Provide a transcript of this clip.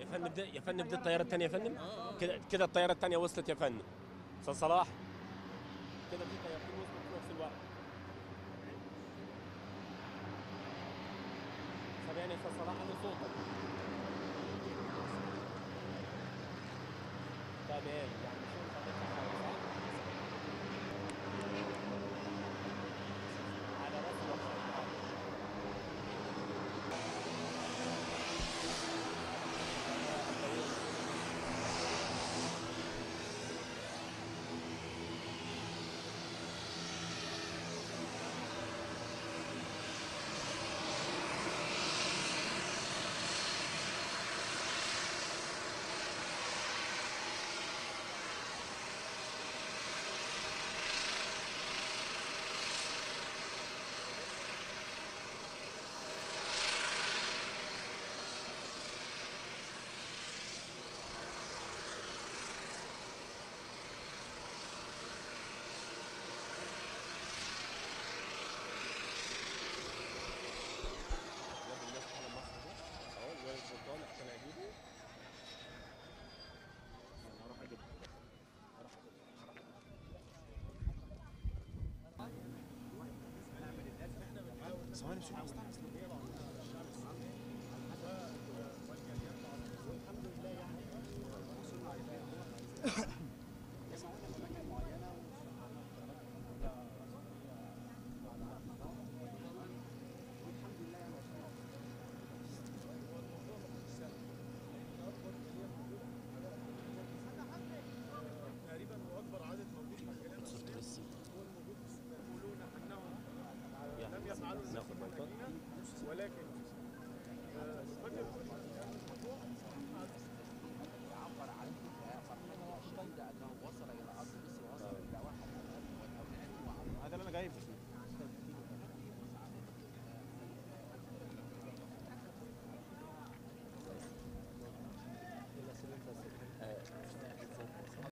فندم ده يا فندم دي الطياره الثانيه يا فندم كده كده الطياره الثانيه وصلت يا فندم استاذ صلاح كده في طيارتين وصلوا في نفس الوقت ثواني يا استاذ صلاح علي صوتك تمام يعني شو حضرتك عاوز، صح؟ على راس الوقت الواد اللي ماسك على مصر ده اهو الواد البرتقالي عشان اجيبه انا هروح اجيبه هروح ثواني شوف